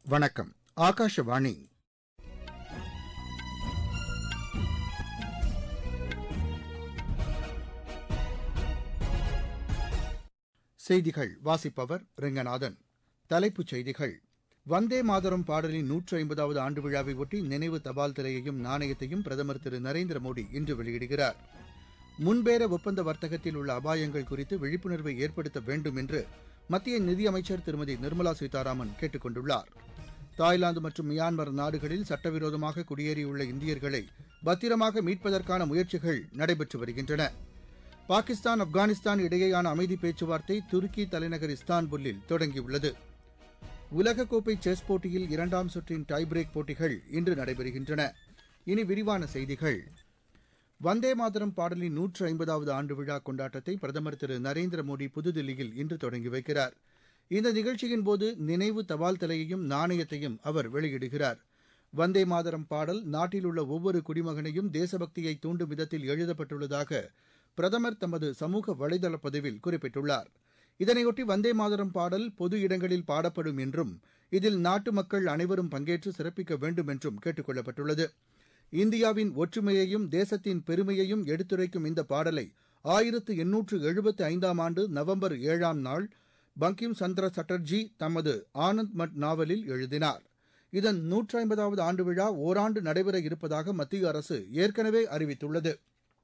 வணக்கம் ஆகாஷவாணி செய்திகள் வாசிப்பவர் ரெங்கநாதன் தலைப்புச் செய்திகள் வந்தே மாதரம் பாடலின் நூற்று ஐம்பதாவது ஆண்டு விழாவை ஒட்டி நினைவு தபால் தலையையும் நாணயத்தையும் பிரதமர் திரு நரேந்திர மோடி இன்று வெளியிடுகிறார் முன்பேர ஒப்பந்த வர்த்தகத்தில் உள்ள அபாயங்கள் குறித்து விழிப்புணர்வை ஏற்படுத்த வேண்டும் என்று மத்திய நிதியமைச்சர் திருமதி நிர்மலா சீதாராமன் கேட்டுக் கொண்டுள்ளார் தாய்லாந்து மற்றும் மியான்மர் நாடுகளில் சட்டவிரோதமாக குடியேறியுள்ள இந்தியர்களை பத்திரமாக மீட்பதற்கான முயற்சிகள் நடைபெற்று வருகின்றன பாகிஸ்தான் ஆப்கானிஸ்தான் இடையேயான அமைதி பேச்சுவார்த்தை துருக்கி தலைநகர் இஸ்தான்புல்லில் தொடங்கியுள்ளது உலகக்கோப்பை செஸ் போட்டியில் இரண்டாம் சுற்றின் டை பிரேக் போட்டிகள் இன்று நடைபெறுகின்றன இனி விரிவான செய்திகள் வந்தே மாதரம் பாடலின் நூற்று ஐம்பதாவது ஆண்டு விழா கொண்டாட்டத்தை பிரதமர் திரு நரேந்திர மோடி புதுதில்லியில் இன்று தொடங்கி வைக்கிறார் இந்த நிகழ்ச்சியின் போது நினைவு தபால் தலையையும் நாணயத்தையும் அவர் வெளியிடுகிறார் வந்தே மாதரம் பாடல் நாட்டில் உள்ள ஒவ்வொரு குடிமகனையும் தேசபக்தியை தூண்டும் விதத்தில் எழுதப்பட்டுள்ளதாக பிரதமர் தமது சமூக வலைதள பதிவில் குறிப்பிட்டுள்ளார் இதனையொட்டி வந்தே மாதரம் பாடல் பொது இடங்களில் பாடப்படும் என்றும் இதில் நாட்டு மக்கள் அனைவரும் பங்கேற்று சிறப்பிக்க வேண்டும் என்றும் கேட்டுக் கொள்ளப்பட்டுள்ளது இந்தியாவின் ஒற்றுமையையும் தேசத்தின் பெருமையையும் எடுத்துரைக்கும் இந்த பாடலை ஆயிரத்து எண்ணூற்று எழுபத்து ஐந்தாம் ஆண்டு நவம்பர் ஏழாம் நாள் பங்கிம் சந்திர சட்டர்ஜி தமது ஆனந்த் மட் நாவலில் எழுதினார் இதன் நூற்றி ஐம்பதாவது ஆண்டு விழா ஓராண்டு நடைபெற இருப்பதாக மத்திய அரசு ஏற்கனவே அறிவித்துள்ளது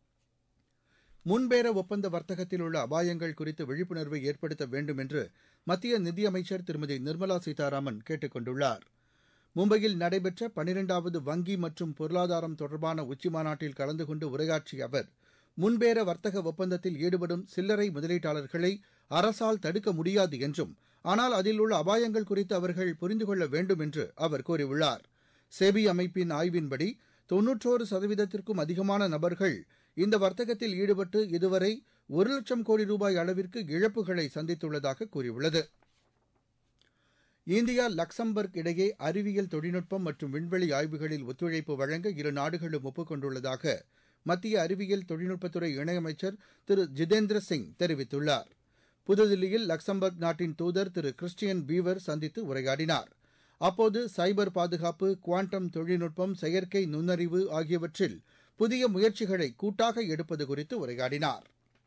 முன்பேர ஒப்பந்த வர்த்தகத்தில் உள்ள அபாயங்கள் குறித்து விழிப்புணர்வை ஏற்படுத்த வேண்டும் என்று மத்திய நிதியமைச்சர் திருமதி நிர்மலா சீதாராமன் கேட்டுக் கொண்டுள்ளார் மும்பையில் நடைபெற்ற பனிரெண்டாவது வங்கி மற்றும் பொருளாதாரம் தொடர்பான உச்சிமாநாட்டில் கலந்து கொண்டு உரையாற்றிய அவர் முன்பேர வர்த்தக ஒப்பந்தத்தில் ஈடுபடும் சில்லறை முதலீட்டாளர்களை அரசால் தடுக்க முடியாது என்றும் ஆனால் அதில் உள்ள அபாயங்கள் குறித்து அவர்கள் புரிந்து கொள்ள வேண்டும் என்று அவர் கூறியுள்ளார் செபி அமைப்பின் ஆய்வின்படி தொன்னூற்றோரு சதவீதத்திற்கும் அதிகமான நபர்கள் இந்த வர்த்தகத்தில் ஈடுபட்டு இதுவரை ஒரு லட்சம் கோடி ரூபாய் அளவிற்கு இழப்புகளை சந்தித்துள்ளதாக கூறியுள்ளது இந்தியா லக்சம்பர்க் இடையே அறிவியல் தொழில்நுட்பம் மற்றும் விண்வெளி ஆய்வுகளில் ஒத்துழைப்பு வழங்க இரு நாடுகளும் ஒப்புக் கொண்டுள்ளதாக மத்திய அறிவியல் தொழில்நுட்பத்துறை இணையமைச்சர் திரு ஜிதேந்திர சிங் தெரிவித்துள்ளார் புதுதில்லியில் லக்சம்பர்க் நாட்டின் தூதர் திரு கிறிஸ்டியன் பீவர் சந்தித்து உரையாடினார் அப்போது சைபர் பாதுகாப்பு குவாண்டம் தொழில்நுட்பம் செயற்கை நுண்ணறிவு ஆகியவற்றில் புதிய முயற்சிகளை கூட்டாக எடுப்பது குறித்து உரையாடினார்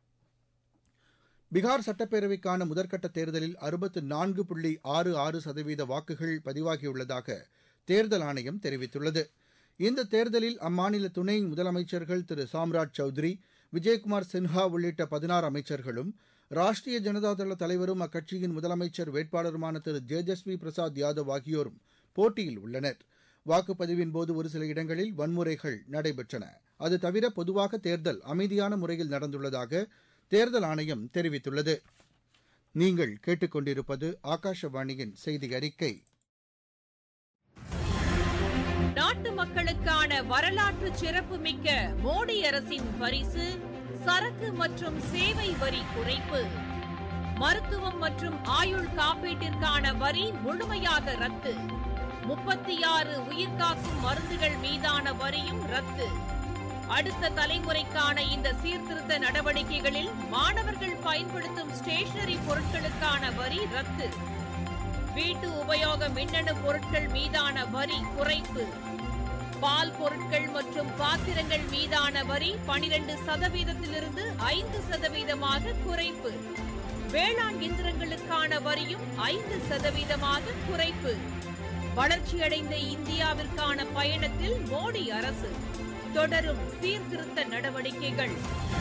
பீகார் சட்டப்பேரவைக்கான முதற்கட்ட தேர்தலில் அறுபத்து நான்கு புள்ளி ஆறு ஆறு சதவீத வாக்குகள் பதிவாகியுள்ளதாக தேர்தல் ஆணையம் தெரிவித்துள்ளது இந்த தேர்தலில் அம்மாநில துணை முதலமைச்சர்கள் திரு சாம்ராஜ் சௌத்ரி விஜயகுமார் சின்ஹா உள்ளிட்ட பதினாறு அமைச்சர்களும் ராஷ்டிரிய ஜனதாதள தலைவரும் அக்கட்சியின் முதலமைச்சர் வேட்பாளருமான திரு தேஜஸ்வி பிரசாத் யாதவ் ஆகியோரும் போட்டியில் உள்ளனர் வாக்குப்பதிவின் போது ஒரு சில இடங்களில் வன்முறைகள் நடைபெற்றன அது தவிர பொதுவாக தேர்தல் அமைதியான முறையில் நடந்துள்ளதாக தேர்தல் ஆணையம் தெரிவித்துள்ளது நீங்கள் கேட்டுக்கொண்டிருப்பது ஆகாஷவாணியின் செய்தி அறிக்கை நாட்டு மக்களுக்கான வரலாற்று சிறப்புமிக்க மோடி அரசின் பரிசு சரக்கு மற்றும் சேவை வரி குறைப்பு மருத்துவம் மற்றும் ஆயுள் காப்பீட்டிற்கான வரி முழுமையாக ரத்து முப்பத்தி ஆறு உயிர்காக்கும் மருந்துகள் மீதான வரியும் ரத்து அடுத்த தலைமுறைக்கான இந்த சீர்திருத்த நடவடிக்கைகளில் மாணவர்கள் பயன்படுத்தும் ஸ்டேஷனரி பொருட்களுக்கான வரி ரத்து வீட்டு உபயோக மின்னணு பொருட்கள் மீதான வரி குறைப்பு பால் பொருட்கள் மற்றும் பாத்திரங்கள் மீதான வரி பனிரெண்டு சதவீதத்திலிருந்து ஐந்து சதவீதமாக குறைப்பு வேளாண் இயந்திரங்களுக்கான வரியும் ஐந்து சதவீதமாக குறைப்பு வளர்ச்சியடைந்த இந்தியாவிற்கான பயணத்தில் மோடி அரசு தொடரும் சீர்திருத்த நடவடிக்கைகள்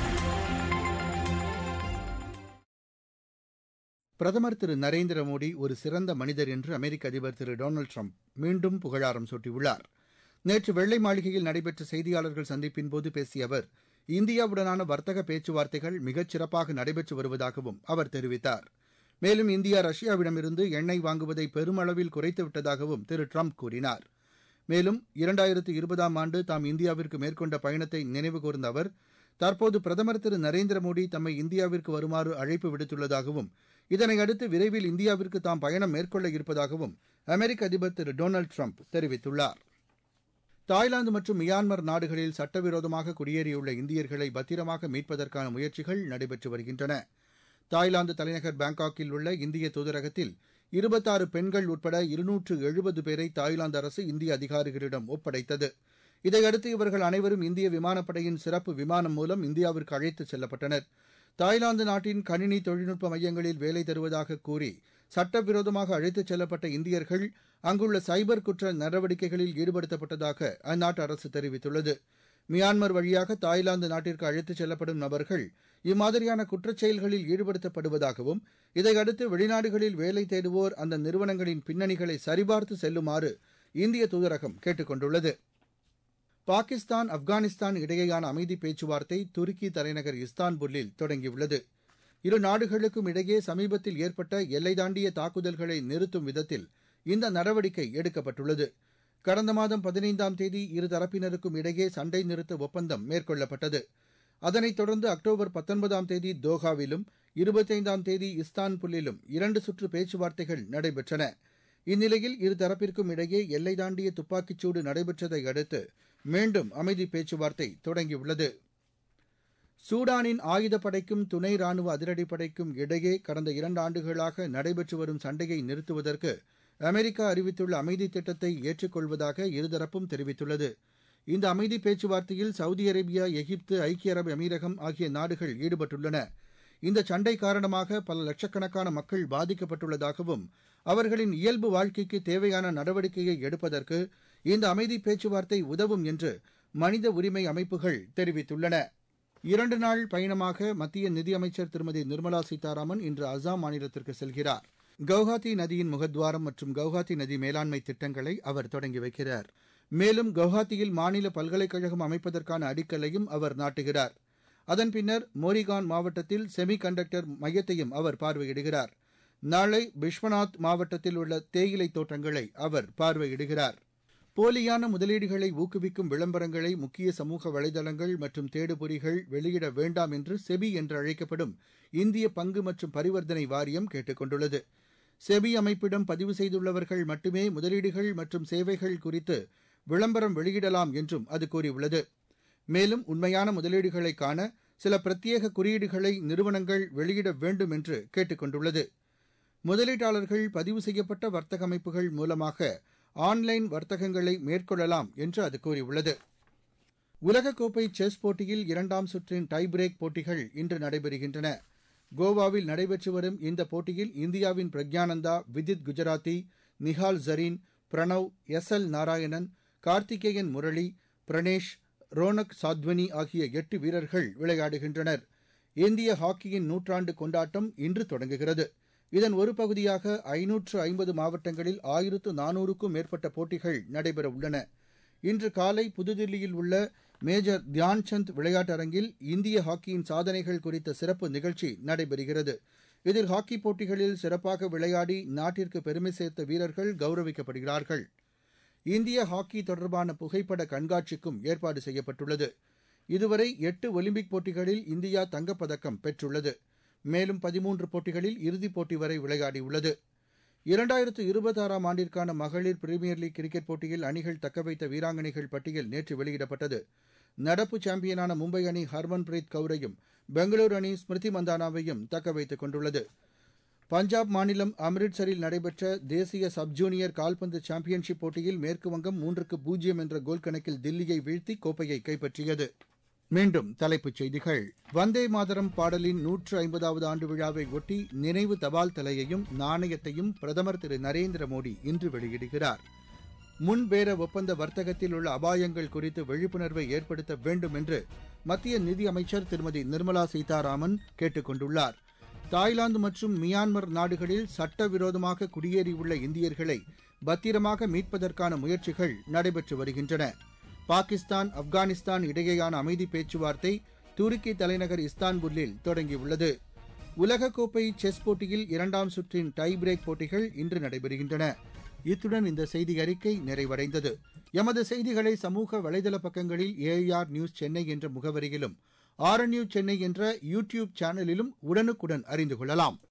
பிரதமர் திரு நரேந்திர மோடி ஒரு சிறந்த மனிதர் என்று அமெரிக்க அதிபர் திரு டொனால்டு ட்ரம்ப் மீண்டும் புகழாரம் சூட்டியுள்ளார் நேற்று வெள்ளை மாளிகையில் நடைபெற்ற செய்தியாளர்கள் சந்திப்பின்போது பேசிய அவர் இந்தியாவுடனான வர்த்தக பேச்சுவார்த்தைகள் மிகச் சிறப்பாக நடைபெற்று வருவதாகவும் அவர் தெரிவித்தார் மேலும் இந்தியா ரஷ்யாவிடமிருந்து எண்ணெய் வாங்குவதை பெருமளவில் குறைத்துவிட்டதாகவும் திரு ட்ரம்ப் கூறினார் மேலும் இரண்டாயிரத்து இருபதாம் ஆண்டு தாம் இந்தியாவிற்கு மேற்கொண்ட பயணத்தை நினைவு கூர்ந்த அவர் தற்போது பிரதமர் திரு நரேந்திர மோடி தம்மை இந்தியாவிற்கு வருமாறு அழைப்பு விடுத்துள்ளதாகவும் இதனையடுத்து விரைவில் இந்தியாவிற்கு தாம் பயணம் மேற்கொள்ள இருப்பதாகவும் அமெரிக்க அதிபர் திரு டொனால்டு ட்ரம்ப் தெரிவித்துள்ளார் தாய்லாந்து மற்றும் மியான்மர் நாடுகளில் சட்டவிரோதமாக குடியேறியுள்ள இந்தியர்களை பத்திரமாக மீட்பதற்கான முயற்சிகள் நடைபெற்று வருகின்றன தாய்லாந்து தலைநகர் பாங்காக்கில் உள்ள இந்திய தூதரகத்தில் இருபத்தாறு பெண்கள் உட்பட இருநூற்று எழுபது பேரை தாய்லாந்து அரசு இந்திய அதிகாரிகளிடம் ஒப்படைத்தது இதையடுத்து இவர்கள் அனைவரும் இந்திய விமானப்படையின் சிறப்பு விமானம் மூலம் இந்தியாவிற்கு அழைத்துச் செல்லப்பட்டனர் தாய்லாந்து நாட்டின் கணினி தொழில்நுட்ப மையங்களில் வேலை தருவதாக கூறி சட்டவிரோதமாக அழைத்துச் செல்லப்பட்ட இந்தியர்கள் அங்குள்ள சைபர் குற்ற நடவடிக்கைகளில் ஈடுபடுத்தப்பட்டதாக அந்நாட்டு அரசு தெரிவித்துள்ளது மியான்மர் வழியாக தாய்லாந்து நாட்டிற்கு அழைத்துச் செல்லப்படும் நபர்கள் இம்மாதிரியான குற்றச் செயல்களில் ஈடுபடுத்தப்படுவதாகவும் இதையடுத்து வெளிநாடுகளில் வேலை தேடுவோர் அந்த நிறுவனங்களின் பின்னணிகளை சரிபார்த்து செல்லுமாறு இந்திய தூதரகம் கேட்டுக் கொண்டுள்ளது பாகிஸ்தான் ஆப்கானிஸ்தான் இடையேயான அமைதி பேச்சுவார்த்தை துருக்கி தலைநகர் இஸ்தான்புல்லில் தொடங்கியுள்ளது இரு நாடுகளுக்கும் இடையே சமீபத்தில் ஏற்பட்ட எல்லை தாண்டிய தாக்குதல்களை நிறுத்தும் விதத்தில் இந்த நடவடிக்கை எடுக்கப்பட்டுள்ளது கடந்த மாதம் பதினைந்தாம் தேதி இருதரப்பினருக்கும் இடையே சண்டை நிறுத்த ஒப்பந்தம் மேற்கொள்ளப்பட்டது அதனைத் தொடர்ந்து அக்டோபர் பத்தொன்பதாம் தேதி தோஹாவிலும் இருபத்தைந்தாம் தேதி இஸ்தான்புல்லிலும் இரண்டு சுற்று பேச்சுவார்த்தைகள் நடைபெற்றன இந்நிலையில் இருதரப்பிற்கும் இடையே எல்லை தாண்டிய துப்பாக்கிச்சூடு நடைபெற்றதை அடுத்து மீண்டும் அமைதி பேச்சுவார்த்தை தொடங்கியுள்ளது சூடானின் ஆயுதப்படைக்கும் துணை ராணுவ அதிரடிப்படைக்கும் இடையே கடந்த இரண்டு ஆண்டுகளாக நடைபெற்று வரும் சண்டையை நிறுத்துவதற்கு அமெரிக்கா அறிவித்துள்ள அமைதி திட்டத்தை ஏற்றுக்கொள்வதாக இருதரப்பும் தெரிவித்துள்ளது இந்த அமைதி பேச்சுவார்த்தையில் சவுதி அரேபியா எகிப்து ஐக்கிய அரபு அமீரகம் ஆகிய நாடுகள் ஈடுபட்டுள்ளன இந்த சண்டை காரணமாக பல லட்சக்கணக்கான மக்கள் பாதிக்கப்பட்டுள்ளதாகவும் அவர்களின் இயல்பு வாழ்க்கைக்கு தேவையான நடவடிக்கையை எடுப்பதற்கு இந்த அமைதி பேச்சுவார்த்தை உதவும் என்று மனித உரிமை அமைப்புகள் தெரிவித்துள்ளன இரண்டு நாள் பயணமாக மத்திய நிதியமைச்சர் திருமதி நிர்மலா சீதாராமன் இன்று அசாம் மாநிலத்திற்கு செல்கிறார் கவுஹாத்தி நதியின் முகத்வாரம் மற்றும் கவுஹாத்தி நதி மேலாண்மை திட்டங்களை அவர் தொடங்கி வைக்கிறார் மேலும் கவுஹாத்தியில் மாநில பல்கலைக்கழகம் அமைப்பதற்கான அடிக்கல்லையும் அவர் நாட்டுகிறார் அதன் பின்னர் மோரிகான் மாவட்டத்தில் செமி கண்டக்டர் மையத்தையும் அவர் பார்வையிடுகிறார் நாளை பிஸ்வநாத் மாவட்டத்தில் உள்ள தேயிலை தோட்டங்களை அவர் பார்வையிடுகிறார் போலியான முதலீடுகளை ஊக்குவிக்கும் விளம்பரங்களை முக்கிய சமூக வலைதளங்கள் மற்றும் தேடுபொறிகள் வெளியிட வேண்டாம் என்று செபி என்று அழைக்கப்படும் இந்திய பங்கு மற்றும் பரிவர்த்தனை வாரியம் கேட்டுக் கொண்டுள்ளது செபி அமைப்பிடம் பதிவு செய்துள்ளவர்கள் மட்டுமே முதலீடுகள் மற்றும் சேவைகள் குறித்து விளம்பரம் வெளியிடலாம் என்றும் அது கூறியுள்ளது மேலும் உண்மையான முதலீடுகளை காண சில பிரத்யேக குறியீடுகளை நிறுவனங்கள் வெளியிட வேண்டும் என்று கேட்டுக் கொண்டுள்ளது முதலீட்டாளர்கள் பதிவு செய்யப்பட்ட வர்த்தக அமைப்புகள் மூலமாக ஆன்லைன் வர்த்தகங்களை மேற்கொள்ளலாம் என்று அது கூறியுள்ளது உலகக்கோப்பை செஸ் போட்டியில் இரண்டாம் சுற்றின் டை பிரேக் போட்டிகள் இன்று நடைபெறுகின்றன கோவாவில் நடைபெற்று வரும் இந்த போட்டியில் இந்தியாவின் பிரக்யானந்தா விதித் குஜராத்தி நிஹால் ஜரீன் பிரணவ் எஸ் எல் நாராயணன் கார்த்திகேயன் முரளி பிரணேஷ் ரோனக் சாத்வனி ஆகிய எட்டு வீரர்கள் விளையாடுகின்றனர் இந்திய ஹாக்கியின் நூற்றாண்டு கொண்டாட்டம் இன்று தொடங்குகிறது இதன் ஒரு பகுதியாக ஐநூற்று ஐம்பது மாவட்டங்களில் ஆயிரத்து நானூறுக்கும் மேற்பட்ட போட்டிகள் நடைபெற உள்ளன இன்று காலை புதுதில்லியில் உள்ள மேஜர் தியான்சந்த் விளையாட்டரங்கில் இந்திய ஹாக்கியின் சாதனைகள் குறித்த சிறப்பு நிகழ்ச்சி நடைபெறுகிறது இதில் ஹாக்கி போட்டிகளில் சிறப்பாக விளையாடி நாட்டிற்கு பெருமை சேர்த்த வீரர்கள் கௌரவிக்கப்படுகிறார்கள் இந்திய ஹாக்கி தொடர்பான புகைப்பட கண்காட்சிக்கும் ஏற்பாடு செய்யப்பட்டுள்ளது இதுவரை எட்டு ஒலிம்பிக் போட்டிகளில் இந்தியா தங்கப்பதக்கம் பெற்றுள்ளது மேலும் பதிமூன்று போட்டிகளில் இறுதிப் போட்டி வரை விளையாடியுள்ளது இரண்டாயிரத்து இருபத்தாறாம் ஆண்டிற்கான மகளிர் பிரீமியர் லீக் கிரிக்கெட் போட்டியில் அணிகள் தக்கவைத்த வீராங்கனைகள் பட்டியல் நேற்று வெளியிடப்பட்டது நடப்பு சாம்பியனான மும்பை அணி ஹர்மன்பிரீத் கவுரையும் பெங்களூரு அணி ஸ்மிருதி மந்தானாவையும் தக்க வைத்துக் கொண்டுள்ளது பஞ்சாப் மாநிலம் அம்ரிட்சரில் நடைபெற்ற தேசிய சப் ஜூனியர் கால்பந்து சாம்பியன்ஷிப் போட்டியில் மேற்குவங்கம் மூன்றுக்கு பூஜ்ஜியம் என்ற கோல் கணக்கில் தில்லியை வீழ்த்தி கோப்பையை கைப்பற்றியது மீண்டும் தலைப்புச் செய்திகள் வந்தே மாதரம் பாடலின் நூற்று ஐம்பதாவது ஆண்டு விழாவை ஒட்டி நினைவு தபால் தலையையும் நாணயத்தையும் பிரதமர் திரு நரேந்திர மோடி இன்று வெளியிடுகிறார் முன்பேர ஒப்பந்த வர்த்தகத்தில் உள்ள அபாயங்கள் குறித்து விழிப்புணர்வை ஏற்படுத்த வேண்டும் என்று மத்திய நிதியமைச்சர் திருமதி நிர்மலா சீதாராமன் கேட்டுக் கொண்டுள்ளார் தாய்லாந்து மற்றும் மியான்மர் நாடுகளில் சட்டவிரோதமாக குடியேறியுள்ள இந்தியர்களை பத்திரமாக மீட்பதற்கான முயற்சிகள் நடைபெற்று வருகின்றன பாகிஸ்தான் ஆப்கானிஸ்தான் இடையேயான அமைதி பேச்சுவார்த்தை துருக்கி தலைநகர் இஸ்தான்புல்லில் தொடங்கியுள்ளது உலகக்கோப்பை செஸ் போட்டியில் இரண்டாம் சுற்றின் டை பிரேக் போட்டிகள் இன்று நடைபெறுகின்றன இத்துடன் இந்த செய்தி அறிக்கை நிறைவடைந்தது எமது செய்திகளை சமூக வலைதள பக்கங்களில் ஏஆர் நியூஸ் சென்னை என்ற முகவரியிலும் ஆர் நியூஸ் சென்னை என்ற யூ டியூப் சேனலிலும் உடனுக்குடன் அறிந்து கொள்ளலாம்